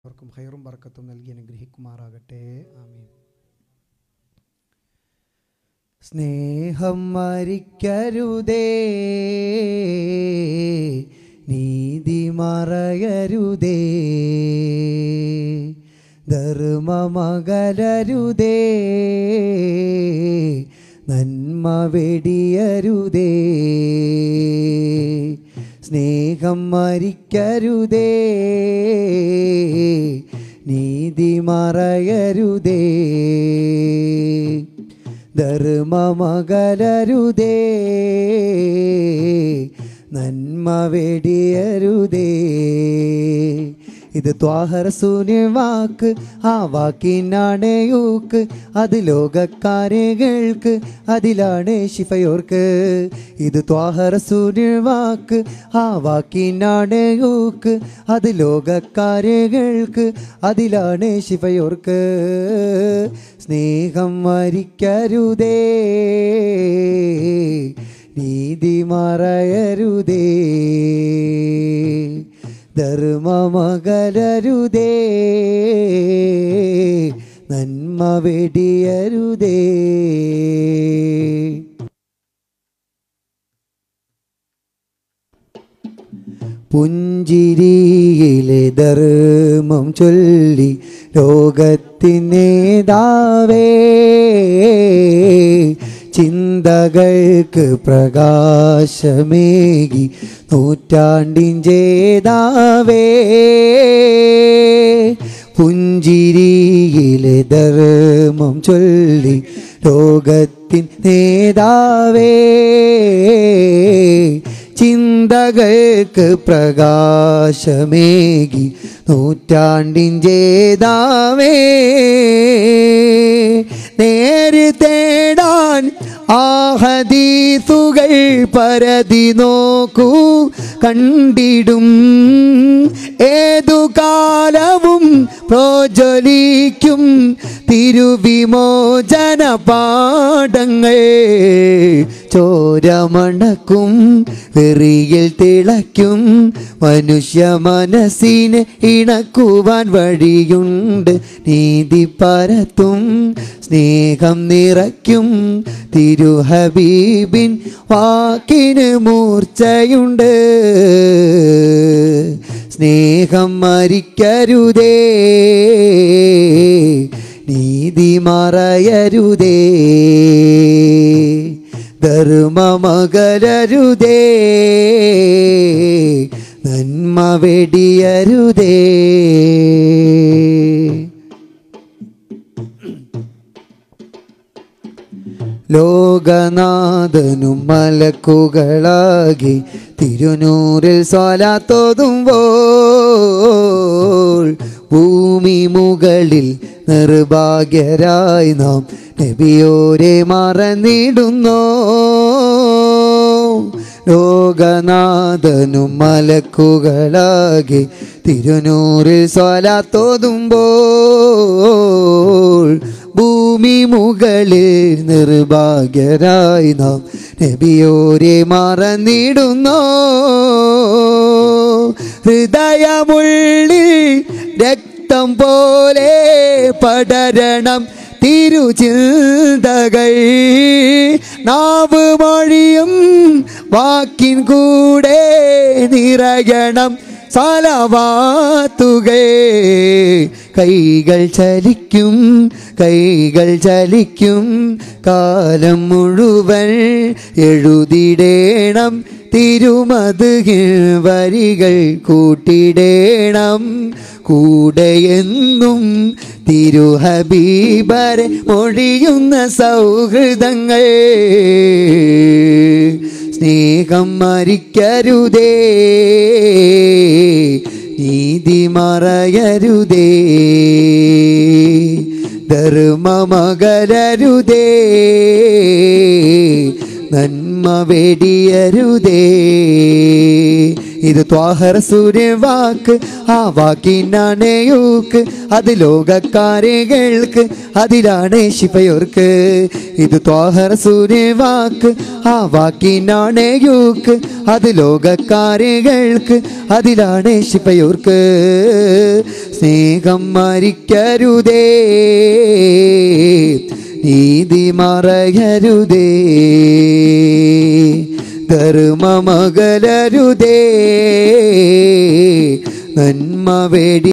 അവർക്കും ഹൈറും ബർക്കത്തും നൽകി അനുഗ്രഹിക്കുമാറാകട്ടെ ആമീൻ സ്നേഹം മരിക്കരുതേ നീതി മറയരുതേ ധർമ്മമകലരുതേ നന്മ വെടിയരുതേ സ്നേഹം മരിക്കരുതേ നീതി മറയരുതേ ധർമ്മമകലരുതേ നന്മ വെടിയരുതേ ഇത് ത്വാഹറസൂന് വാക്ക് ആ വാക്കിനാണ് യൂക്ക് അത് ലോകക്കാരകൾക്ക് അതിലാണ് ശിഫയോർക്ക് ഇത് ത്വാഹറസൂന് വാക്ക് ആ വാക്കിനാണ് യൂക്ക് അത് ലോകക്കാരകൾക്ക് അതിലാണ് ശിഫയോർക്ക് സ്നേഹം മരിക്കരുതേ നീതി മറയരുതേ ധർമ്മമകലരുതേ നന്മ വെടിയരുതേ പുഞ്ചിരിയിലെ ധർമ്മം ചൊല്ലി ലോകത്തിനേതാവേ ചിന്തകൾക്ക് പ്രകാശമേകി നൂറ്റാണ്ടിൻ ജേതാവേ പുഞ്ചിരിയിലെ ധർമ്മം ചൊല്ലി ലോകത്തിൻ നേതാവേ ചിന്തകൾക്ക് പ്രകാശമേകി നൂറ്റാണ്ടിൻ ജേതാവേ നേര് തേടാൻ ആഹദീസുകൾ പരതി നോക്കൂ കണ്ടിടും ഏതു കാലവും പ്രോജ്വലിക്കും തിരുവിമോചന പാഠങ്ങൾ ചോരമണക്കും വെറിയിൽ തിളയ്ക്കും മനുഷ്യ മനസ്സിനെ ഇണക്കുവാൻ വഴിയുണ്ട് നീതി പരത്തും സ്നേഹം നിറയ്ക്കും തിരുഹബീബിൻ വാക്കിന് മൂർച്ചയുണ്ട് സ്നേഹം മരിക്കരുതേ നീതി മറയരുതേ ധർമ്മമകലരുതേ നന്മ വെടിയരുതേ ലോകനാഥനും മലക്കുകളാകി തിരുനൂറിൽ സ്വലാത്തോതുമ്പോൾ ഭൂമി മുകളിൽ നിർഭാഗ്യരായി നാം നബിയോരെ മറന്നിടുന്നോ ലോകനാഥനും മലക്കുകളാകെ തിരുനൂറിൽ സ്വലാത്തോതുമ്പോൾ ഭൂമി മുകളിൽ നിർഭാഗ്യരായി നാം നബിയോരെ മറന്നിടുന്നോ ഹൃദയമുള്ളിൽ രക്തം പോലെ പടരണം തിരുചിന്തകൾ നാവ് മൊഴിയും വാക്കിൻ കൂടെ നിറയണം സലവാത്തുകൾ കൈകൾ ചലിക്കും കൈകൾ ചലിക്കും കാലം മുഴുവൻ എഴുതിടേണം തിരുമതുകിൽ വരികൾ കൂട്ടിടേണം കൂടെയെന്നും തിരുഹബീബരെ മൊഴിയുന്ന സൗഹൃദങ്ങൾ സ്നേഹം മരിക്കരുതേ നീതി മറയരുതേ ധർമ്മമകലരുതേ നന്മ വെടിയരുതേ ഇത് ത്വാഹർ സൂര്യവാക്ക് ആ വാക്കിനാണ് യൂക്ക് അത് ലോകക്കാരികൾക്ക് അതിലാണ് ശിഫയോർക്ക് ഇത് ത്വാഹർ സൂര്യവാക്ക് ആ വാക്കിനാണ് യൂക്ക് അത് ലോകക്കാരികൾക്ക് അതിലാണ് ശിഫയോർക്ക് സ്നേഹം മരിക്കരുതേ നീതി മറയരുതേ ധർമ്മമകലരുതേ നന്മ വേടി